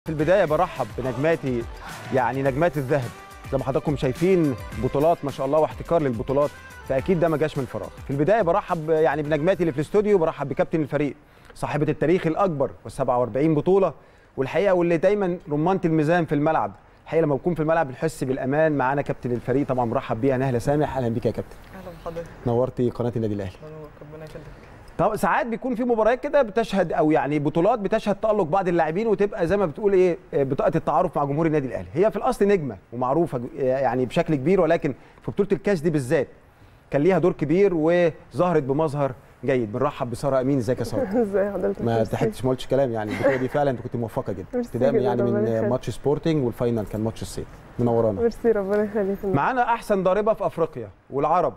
في البدايه برحب بنجماتي يعني نجمات الذهب زي ما حضراتكم شايفين بطولات ما شاء الله واحتكار للبطولات فاكيد ده ما جاش من فراغ في البدايه برحب يعني بنجماتي اللي في الاستوديو برحب بكابتن الفريق صاحبه التاريخ الاكبر وال47 بطوله والحقيقه واللي دايما رمانه الميزان في الملعب الحقيقه لما بكون في الملعب بنحس بالامان معانا كابتن الفريق طبعا مرحب بيها نهله سامح اهلا بيك يا كابتن اهلا بحضرتك نورتي قناه النادي الاهلي ربنا يخليك طب ساعات بيكون في مباريات كده بتشهد او يعني بطولات بتشهد تالق بعض اللاعبين وتبقى زي ما بتقول ايه بطاقه التعارف مع جمهور النادي الاهلي هي في الاصل نجمه ومعروفه يعني بشكل كبير ولكن في بطوله الكاس دي بالذات كان ليها دور كبير وظهرت بمظهر جيد بنرحب بساره امين ازيك يا ساره ازي حضرتك ما ضحكتش ما قلتش كلام يعني البطوله دي فعلا انت كنت موفقه جدا ميرسي ابتداء جدا، يعني ربنا من يخليك. ماتش سبورتنج والفاينل كان ماتش الصيف منورانا ميرسي ربنا يخليك معانا احسن ضاربه في افريقيا والعرب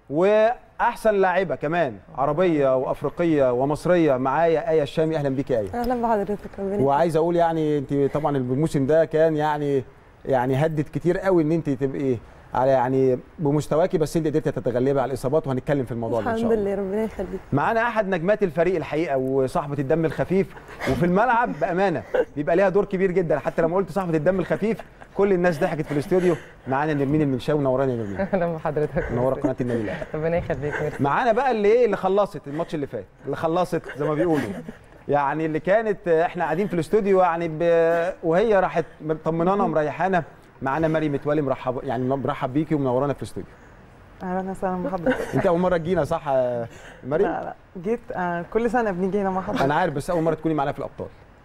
واحسن لاعبه كمان عربيه وافريقيه ومصريه معايا ايه الشامي اهلا بيك يا ايه اهلا بحضرتك ربنا وعايز اقول يعني انت طبعا الموسم ده كان يعني يعني هدت كتير قوي ان انت تبقي على يعني بمستواكي بس انت قدرتي تتغلبي على الاصابات وهنتكلم في الموضوع ده ان شاء الحمد الله لله ربنا يخليك معانا احد نجمات الفريق الحقيقه وصاحبه الدم الخفيف وفي الملعب بامانه بيبقى ليها دور كبير جدا حتى لما قلت صاحبه الدم الخفيف كل الناس ضحكت في الاستوديو معانا نرمين المنشاوي نوراني يا نرمين اهلا بحضرتك منوره قناه النادي الاهلي ربنا يخليك ميرسي معانا بقى اللي ايه اللي خلصت الماتش اللي فات اللي خلصت زي ما بيقولوا يعني اللي كانت احنا قاعدين في الاستوديو يعني ب... وهي راحت طمنانا ومريحانا معانا مريم متولي مرحب يعني مرحب بيكي ومنورانا في الاستوديو اهلا وسهلا بحضرتك انت اول مره تجينا صح يا مريم لا لا جيت آه كل سنه بنيجي هنا مع حضرتك انا عارف بس اول مره تكوني معانا في الابطال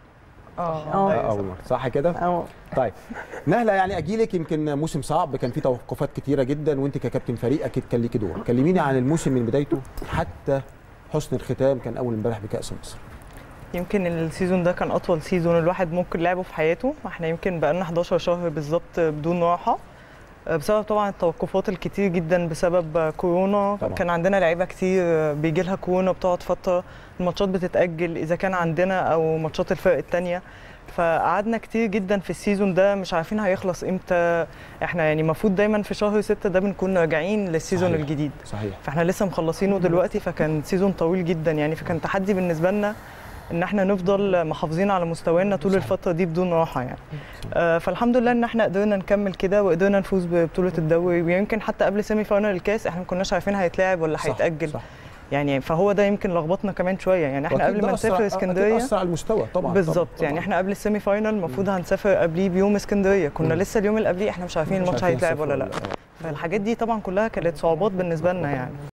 اه اه أيوة، صح. اول مره صح كده اه طيب نهله يعني اجيلك يمكن موسم صعب كان فيه توقفات كتيره جدا وانت ككابتن فريق اكيد كان ليكي دور كلميني عن الموسم من بدايته حتى حسن الختام كان اول امبارح بكاس مصر يمكن السيزون ده كان اطول سيزون الواحد ممكن لعبه في حياته احنا يمكن بقالنا 11 شهر بالظبط بدون راحه بسبب طبعا التوقفات الكتير جدا بسبب كورونا طبعاً. كان عندنا لعيبه كتير بيجي لها كورونا بتقعد فتره الماتشات بتتاجل اذا كان عندنا او ماتشات الفرق الثانيه فقعدنا كتير جدا في السيزون ده مش عارفين هيخلص امتى احنا يعني المفروض دايما في شهر ستة ده بنكون راجعين للسيزون صحيح. الجديد صحيح فاحنا لسه مخلصينه دلوقتي فكان سيزون طويل جدا يعني فكان تحدي بالنسبه لنا ان احنا نفضل محافظين على مستوانا طول صحيح. الفتره دي بدون راحه يعني آه فالحمد لله ان احنا قدرنا نكمل كده وقدرنا نفوز ببطوله الدوري ويمكن حتى قبل سيمي فاينل الكاس احنا ما كناش عارفين هيتلعب ولا صح، هيتاجل صح. يعني فهو ده يمكن لخبطنا كمان شويه يعني احنا وأكيد قبل ده ما أثر- نسافر أكيد اسكندريه اثر على المستوى طبعا بالظبط طبعاً. يعني احنا قبل السيمي فاينل المفروض هنسافر قبليه بيوم اسكندريه كنا مم. لسه اليوم اللي قبليه احنا مش عارفين مش الماتش عارفين هيتلعب ولا لا الصفر فالحاجات دي طبعا كلها كانت صعوبات بالنسبه لنا يعني